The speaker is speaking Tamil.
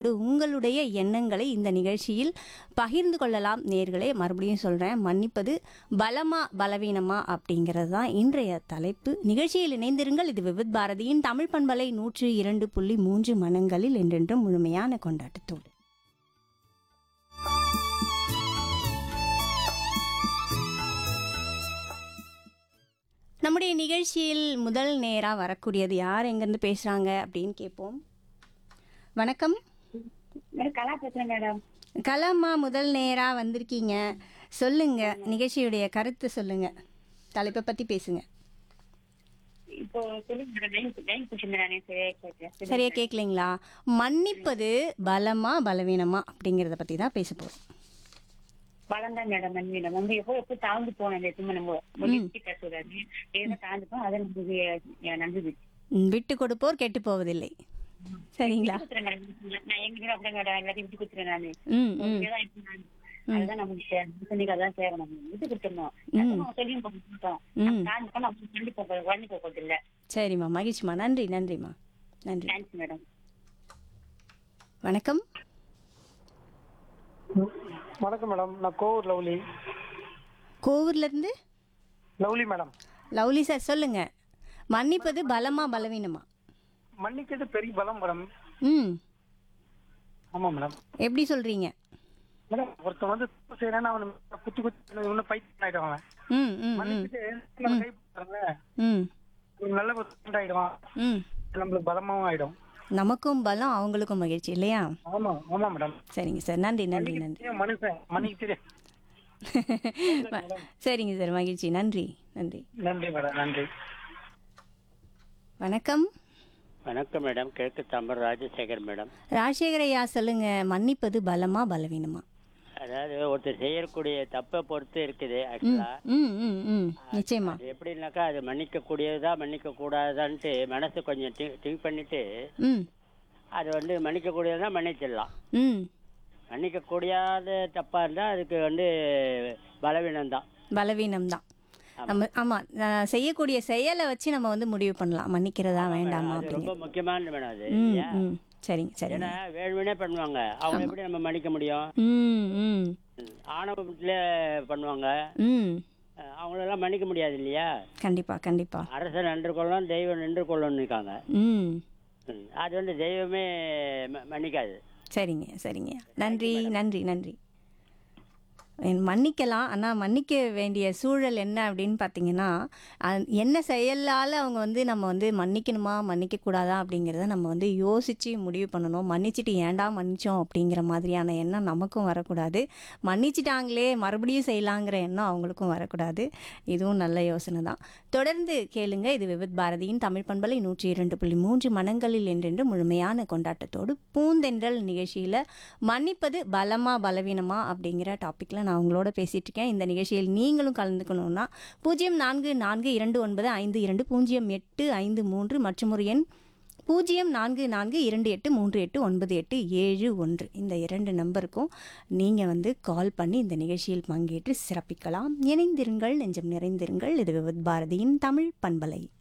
கொண்டு உங்களுடைய எண்ணங்களை இந்த நிகழ்ச்சியில் பகிர்ந்து கொள்ளலாம் நேர்களே மறுபடியும் சொல்கிறேன் மன்னிப்பது பலமா பலவீனமா அப்படிங்கிறது தான் இன்றைய தலைப்பு நிகழ்ச்சியில் இணைந்திருங்கள் இது விவித் பாரதியின் தமிழ் பண்பலை நூற்று இரண்டு புள்ளி மூன்று மனங்களில் என்றென்றும் முழுமையான கொண்டாட்டத்தோடு நம்முடைய நிகழ்ச்சியில் முதல் நேரா வரக்கூடியது யார் எங்கேருந்து பேசுகிறாங்க அப்படின்னு கேட்போம் வணக்கம் மேடம் கலா பேசுறேன் மேடம் கலாம்மா முதல் நேரா வந்திருக்கீங்க சொல்லுங்க நிகழ்ச்சியுடைய கருத்து சொல்லுங்க தலைப்பை பத்தி பேசுங்க இப்போ சொல்லுங்க மேடம் லைன் லைன் பிடிச்சிருந்தேன் நானே சரியா கேட்கல சரியா கேட்கலைங்களா மன்னிப்பது பலமா பலவீனமா அப்படிங்கிறத பத்தி தான் பேச போறோம் பலம் தான் மேடம் நன்றி மேடம் நம்ம எப்போ எப்போ தாழ்ந்து போனோம் அந்த சும்மா நம்ம முடிச்சு பேசுறாரு ஏதோ தாழ்ந்து போனோம் அதை நமக்கு என் நன்றி ம், விட்டு கொடுப்போர் கெட்டு போவதில்லை சரிங்களா கொடுத்துறேன் மேடம் நான் எங்க வீடு அப்படியே மேடம் எல்லாத்தையும் விட்டு கொடுத்துறேன் நானு ம் ம் இங்கதான் இருப்பேன் நானு. அதுதான் நமக்கு சேரணும் சொன்னீங்க அதான் சேரணும் விட்டு கொடுத்துடணும் சொல்லியும் போட்டோம் ம் தாழ்ந்து போனா அப்படி கண்டிப்பா உடனே போகிறது இல்ல சரிம்மா மகிழ்ச்சிம்மா நன்றி நன்றிம்மா நன்றி தேங்க்ஸ் மேடம் வணக்கம் வணக்கம் மேடம் நான் கோவூர் லவ்லி கோவூர்ல இருந்து லவ்லி மேடம் லவ்லி சார் சொல்லுங்க மன்னிப்பது பலமா பலவீனமா மன்னிக்கிறது பெரிய பலம் மேடம் ம் ஆமா மேடம் எப்படி சொல்றீங்க மேடம் ஒருத்தன் வந்து தப்பு செய்யறான்னு அவன் குத்தி குத்தி இன்னும் பைத்தியம் ஆயிடுவான் அவன். ம் ம் ம் மன்னிச்சுட்டு நம்ம கை போடுறாங்களே ம் ஒரு நல்ல ஒரு friend ஆயிடுவான் ம் நம்மளுக்கு பலமாவும் ஆயிடும் நமக்கும் பலம் அவங்களுக்கும் மகிழ்ச்சி இல்லையா ஆமா ஆமா மேடம் சரிங்க சார் நன்றி நன்றி நன்றி ஏன் மனுஷன் மன்னிக்க தெரியும் சரிங்க சார் மகிழ்ச்சி நன்றி நன்றி நன்றி மேடம் நன்றி வணக்கம் வணக்கம் மேடம் கிழக்கு தாம்பரம் ராஜசேகர் மேடம் ராஜசேகர் ஐயா சொல்லுங்க மன்னிப்பது பலமா பலவீனமா அதாவது ஒருத்தர் செய்யக்கூடிய தப்பை பொறுத்து இருக்குது ஆக்சுவலா ம் ம் ம் நிச்சயமா அது எப்படின்னாக்கா அது மன்னிக்க கூடியதா மன்னிக்க கூடாதான்ட்டு மனசு கொஞ்சம் திங்க் பண்ணிட்டு ம் அது வந்து மன்னிக்க கூடியதா மன்னிச்சிடலாம் ம் மன்னிக்க கூடியாத தப்பா இருந்தா அதுக்கு வந்து பலவீனம் தான் பலவீனம் தான் நம்ம ஆமாம் செய்யக்கூடிய செயலை வச்சு நம்ம வந்து முடிவு பண்ணலாம் மன்னிக்கிறதா வேண்டாமா அது அப்படிங்க ரொம்ப முக்கியமானது மேடம் அது ம் ஏன்? ம் சரிங்க சரிங்க ஏன்னா வேணும்னே பண்ணுவாங்க அவங்க எப்படி நம்ம மன்னிக்க முடியும் ம் ம் ஆணவத்துல பண்ணுவாங்க ம் அஹ் அவங்களெல்லாம் மன்னிக்க முடியாது இல்லையா கண்டிப்பா கண்டிப்பா அரசன் நின்று கொள்ளும் தெய்வம் நின்று கொள்ளும்னு இருக்காங்க ம் ம், அது வந்து தெய்வமே ம- மன்னிக்காது சரிங்க சரிங்க நன்றி நன்றி நன்றி என் மன்னிக்கலாம் ஆனால் மன்னிக்க வேண்டிய சூழல் என்ன அப்படின்னு பார்த்தீங்கன்னா அஹ், என்ன செயலால் அவங்க வந்து நம்ம வந்து மன்னிக்கணுமா மன்னிக்கக்கூடாதா அப்படிங்கிறத நம்ம வந்து யோசித்து முடிவு பண்ணணும் மன்னிச்சிட்டு ஏன்டா மன்னிச்சோம் அப்படிங்கிற மாதிரியான எண்ணம் நமக்கும் வரக்கூடாது மன்னிச்சிட்டாங்களே மறுபடியும் செய்யலாங்கிற எண்ணம் அவங்களுக்கும் வரக்கூடாது இதுவும் நல்ல யோசனை தான் தொடர்ந்து கேளுங்க இது விவித் பாரதியின் தமிழ் பண்பலை நூற்றி இரண்டு புள்ளி மூன்று மனங்களில் என்றென்று முழுமையான கொண்டாட்டத்தோடு பூந்தென்றல் நிகழ்ச்சியில் மன்னிப்பது பலமா பலவீனமா அப்படிங்கிற டாப்பிக்கில் நான் உங்களோட பேசிட்டு இருக்கேன் இந்த நிகழ்ச்சியில் நீங்களும் கலந்துக்கணும்னா பூஜ்ஜியம் நான்கு நான்கு இரண்டு ஒன்பது ஐந்து இரண்டு பூஜ்ஜியம் எட்டு ஐந்து மூன்று மற்றும் ஒரு எண் பூஜ்ஜியம் நான்கு நான்கு இரண்டு எட்டு மூன்று எட்டு ஒன்பது எட்டு ஏழு ஒன்று இந்த இரண்டு நம்பருக்கும் நீங்கள் வந்து கால் பண்ணி இந்த நிகழ்ச்சியில் பங்கேற்று சிறப்பிக்கலாம் இணைந்திருங்கள் நெஞ்சம் நிறைந்திருங்கள் இது விவித் பாரதியின் தமிழ் பண்பலை